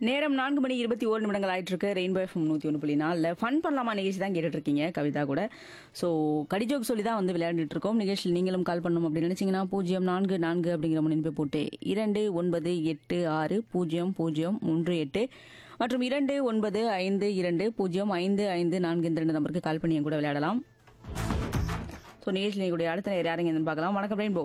நேரம் நான்கு மணி இருபத்தி ஓரு நிமிடங்கள் ஆயிட்டு இருக்கு ரெயின்போ எஃப்எம் நூற்றி ஒன்று புள்ளி நாலில் ஃபன் பண்ணலாமா நிகழ்ச்சி தான் கேட்டுட்டு இருக்கீங்க கவிதா கூட ஸோ கடிஜோக் சொல்லி தான் வந்து விளையாண்டுட்டு இருக்கோம் நிகழ்ச்சியில் நீங்களும் கால் பண்ணணும் அப்படின்னு நினைச்சீங்கன்னா பூஜ்ஜியம் நான்கு நான்கு அப்படிங்கிற முன்னிப்பை போட்டு இரண்டு ஒன்பது எட்டு ஆறு பூஜ்ஜியம் பூஜ்ஜியம் மூன்று எட்டு மற்றும் இரண்டு ஒன்பது ஐந்து இரண்டு பூஜ்ஜியம் ஐந்து ஐந்து நான்கு இந்த ரெண்டு நம்பருக்கு கால் பண்ணி என் கூட விளையாடலாம் ஸோ நிகழ்ச்சியில் கூடிய அடுத்த நேரம் யாருங்க என்னன்னு பார்க்கலாம் வணக்கம் ரெயின்போ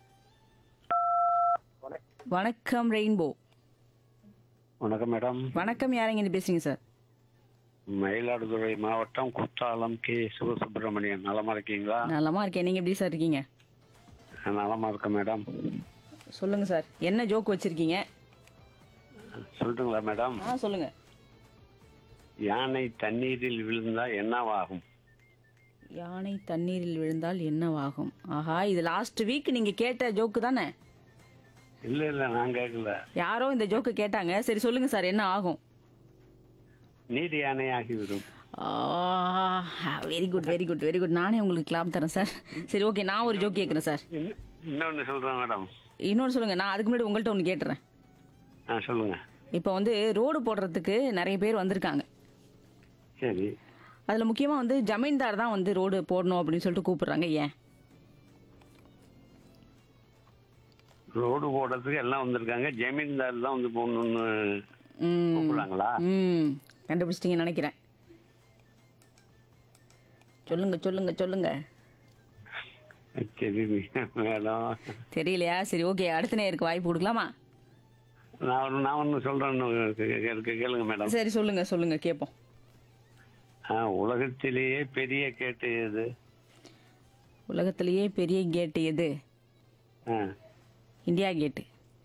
வணக்கம் ரெயின்போ வணக்கம் மேடம் வணக்கம் யாருங்க இருந்து பேசுறீங்க சார் மயிலாடுதுறை மாவட்டம் குத்தாலம் கே சிவசுப்பிரமணியன் நலமா இருக்கீங்களா நலமா இருக்கேன் நீங்க எப்படி சார் இருக்கீங்க நலமா இருக்கேன் மேடம் சொல்லுங்க சார் என்ன ஜோக் வச்சிருக்கீங்க சொல்லட்டுங்களா மேடம் ஆ சொல்லுங்க யானை தண்ணீரில் விழுந்தா என்னவாகும் யானை தண்ணீரில் விழுந்தால் என்னவாகும் ஆஹா இது லாஸ்ட் வீக் நீங்க கேட்ட ஜோக்கு தானே இல்ல இல்ல நான் கேட்கல யாரோ இந்த ஜோக்கு கேட்டாங்க சரி சொல்லுங்க சார் என்ன ஆகும் நீர் யானை ஆகிவிடும் very good very good very good நானே உங்களுக்கு கிளாப் தரேன் சார் சரி ஓகே நான் ஒரு ஜோக் கேட்குறேன் சார் இன்ன- இன்னொன்னு சொல்றேன் மேடம் இன்னொன்று சொல்லுங்க நான் அதுக்கு முன்னாடி உங்கள்கிட்ட ஒன்று கேட்டுறேன் ஆ சொல்லுங்க இப்போ வந்து ரோடு போடுறதுக்கு நிறைய பேர் வந்திருக்காங்க சரி அதில் முக்கியமாக வந்து ஜமீன்தார் தான் வந்து ரோடு போடணும் அப்படின்னு சொல்லிட்டு கூப்பிடுறாங்க ஏன் ரோடு போடுறதுக்கு எல்லாம் வந்திருக்காங்க ஜமீன்தார் தான் வந்து போகணும்னு ம் கூப்பிடுறாங்களா ம் கண்டுபிடிச்சிட்டீங்கன்னு நினைக்கிறேன் சொல்லுங்க சொல்லுங்க சொல்லுங்க சரி மேடம் தெரியலையா சரி ஓகே அடுத்த நேருக்கு வாய்ப்பு கொடுக்கலாமா நான் ஒன்று நான் ஒன்று சொல்றேன்னு கேளுங்க மேடம் சரி சொல்லுங்க சொல்லுங்க கேட்போம் ஆ, உலகத்திலேயே பெரிய கேட்டு எது உலகத்திலேயே பெரிய கேட் எது ஆ, India gate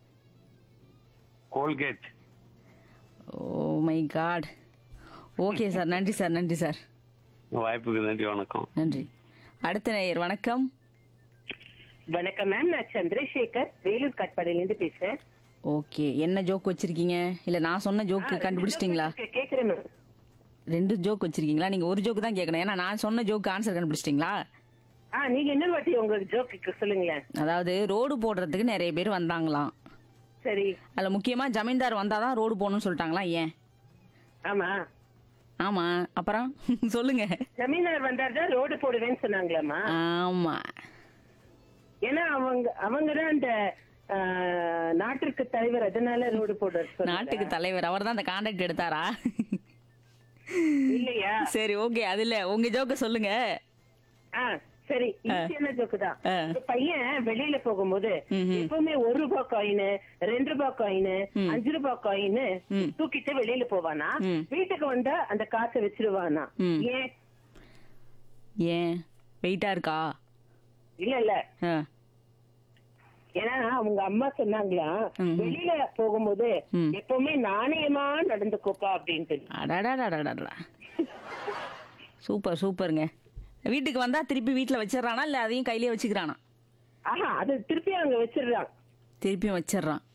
Colgate oh my god okay sir நன்றி சார் நன்றி சார் வாய்ப்புக்கு நன்றி வணக்கம் நன்றி அடுத்த நேயர் வணக்கம் வணக்கம் மேம் நான் சந்திரசேகர் வேலூர் கட்பாடியிலேருந்து பேசுறேன் ஓகே என்ன ஜோக் வச்சிருக்கீங்க இல்ல நான் சொன்ன ஜோக்கு கண்டுபிடிச்சிட்டீங்களா கே- கேக்குறேன் மேம் ரெண்டு ஜோக் வச்சிருக்கீங்களா நீங்க ஒரு ஜோக்கு தான் கேட்கணும் ஏன்னா நான் சொன்ன ஜோக்கு ஆன்சர் கண்டுபிடிச்சிட்டீங்களா ஆ நீங்க இன்னொரு வாட்டி உங்க ஜோக்கு சொல்லுங்களேன் அதாவது ரோடு போடுறதுக்கு நிறைய பேர் வந்தாங்களாம் சரி அதுல முக்கியமா ஜமீன்தார் வந்தாதான் ரோடு போகணும்னு சொல்லிட்டாங்களா ஏன் ஆமா ஆமா அப்புறம் சொல்லுங்க ஜமீனார் வந்தார்தான் ரோடு போடுவேன்னு சொன்னாங்களாமா ஆமா ஏன்னா அவங்க அவங்க தான் அந்த ஆ, நாட்டிற்கு தலைவர் அதனால ரோடு போடுற நாட்டுக்கு தலைவர் அவர் தான் அந்த கான்ட்ராக்ட் எடுத்தாரா இல்லையா சரி ஓகே அது இல்ல உங்க ஜோக்க சொல்லுங்க ஆ சரி ஈஸியான ஜோக்கு தான் ஆ. ஒரு பையன் வெளியில போகும்போது ம்ஹும். எப்பவுமே ஒரு ரூபாய் காயின் ரெண்டு ரூபாய் காயின் அஞ்சு ரூபாய் காயின் தூக்கிட்டு வெளியில போவானா ம். வீட்டுக்கு வந்தா அந்த காசை வச்சிருவானா ம். ஏன் ஏன் வெயிட்டா இருக்கா இல்ல இல்ல ஆ, ஏன்னா அவங்க அம்மா சொன்னாங்களா ம்ஹும். வெளியில போகும்போது ம். எப்பவுமே நாணயமா நடந்துக்கோப்பா அப்படின்ட்டு அடடடடடடா சூப்பர் சூப்பருங்க வீட்டுக்கு வந்தா திருப்பி வீட்ல வச்சிடறானா இல்ல அதையும் கையிலேயே வச்சுக்கிறானா ஆஹா அது திருப்பி அங்க வச்சிடுறான் திருப்பியும் வச்சிடுறான்